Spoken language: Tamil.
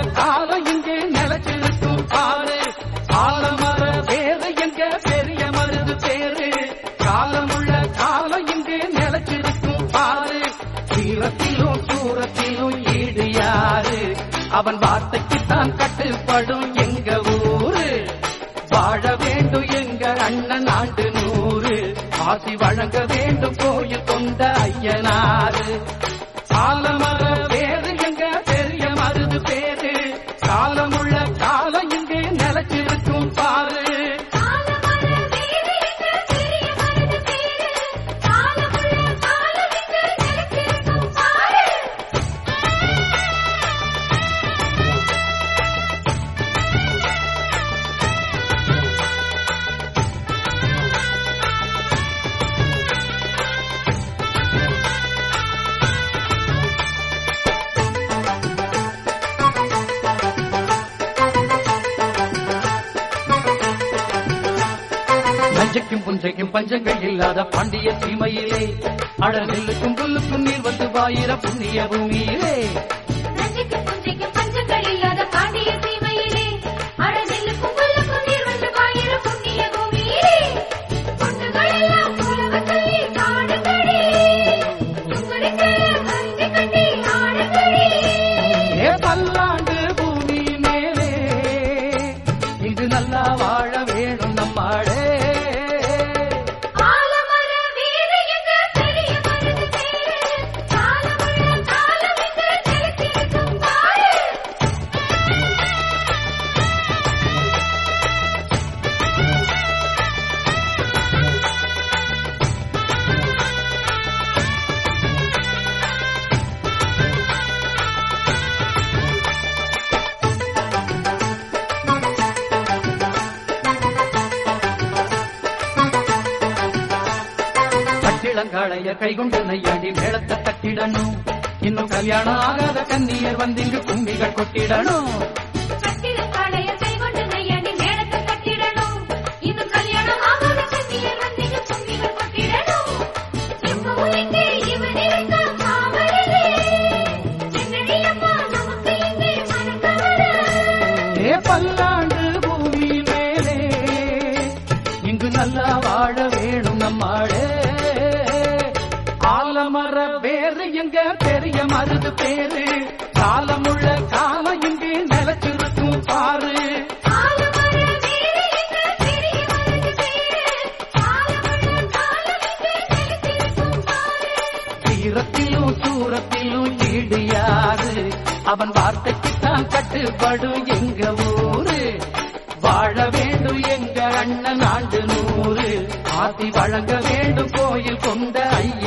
காலம் இங்கே நிலைச்சிருக்கும் பாரு ஆலமர வேறு எங்க பெரிய மருது பேரு காலமுள்ள காலம் இங்கே நிலைச்சிருக்கும் பாரு தீரத்திலும் தூரத்திலும் ஈடு யாரு அவன் வார்த்தைக்குத்தான் கட்டுப்படும் எங்க ஊரு வாழ வேண்டும் எங்க அண்ணன் ஆண்டு நூறு ஆசி வழங்க வேண்டும் கோயில் கொண்ட ஐயனாரு காலமர வேறு எங்க பெரிய மருது பேரு காலமுள்ள காலம் இங்கே நிலைச்சிருக்கும் பாரு காலமர வேறு எங்க பெரிய மருது பேரு காலமுள்ள காலம் இங்கு நிலைத்திருக்கும் பாரு நஞ்சைக்கும் புஞ்சைக்கும் பஞ்சங்கள் இல்லாத பாண்டிய சீமையிலே அடநெல்லுக்கும் புல்லுக்கும் நீர் வந்து வாயிர புண்ணிய பூமியிலே நஞ்சுக்கு புஞ்சைக்கு பஞ்சங்கள் இல்லாத பாண்டிய சீமையிலே அடநெல்லுக்கும் புல்லுக்கும் நீர் வந்து பாயிர புண்ணிய பூமியிலே பொண்ணுகள் எல்லாம் புலவ சொல்லி காடுங்களே உங்களுக்கு கஞ்சி கட்டி ஆடுங்களே ஏ பல்லாண்டு பூமி மேலே இங்கு நல்லா வாழ வேணும் நம்மாடே ஆலமர வேறு எங்க பெரிய மருது பேரு காலமுள்ள காலம் இங்கு நிலைத்திருக்கும் பாரு கட்டிளங்காளைய கைகொண்டு நையாடி மேளத்தை தட்டிடணும் இன்னும் கல்யாணம் ஆகாத கன்னியர் வந்திங்கு கும்பிகள் கொட்டிடணும் கட்டிடம் காளைய கைகொண்டு நையாண்டி மேளத்தை கட்டிடணும் இன்னும் கல்யாணம் ஆகாத கன்னியர் வந்தீங்க கும்பிகள் கொட்டிடணும் எப்பவும் இங்கே இவன் இருந்தா காவலிலே என்னடி அம்மா நமக்கு இங்கே மனக்கவலை ஏ பல்லாண்டு பூமி மேலே இங்கு நல்லா வாழ வேணும் நம்மாடே ஆலமர வேறு எங்க பெரிய மருது பேரு காலமுள்ள காலம் இங்கே நிலைச்சிருக்கும் பாரு ஆலமர வேறு எங்க பெரிய மருது பேரு காலமுள்ள காலம் இங்கே நிலைத்திருக்கும் பாரு தீரத்திலும் தூரத்திலும் ஈடு யாரு அவன் வார்த்தைக்குத்தான் கட்டுப்படும் எங்க ஊரு வாழ வேண்டும் எங்க அண்ணன் ஆண்டு நூறு ஆத்தி வழங்க வேண்டும் கோயில் கொண்ட ஐயா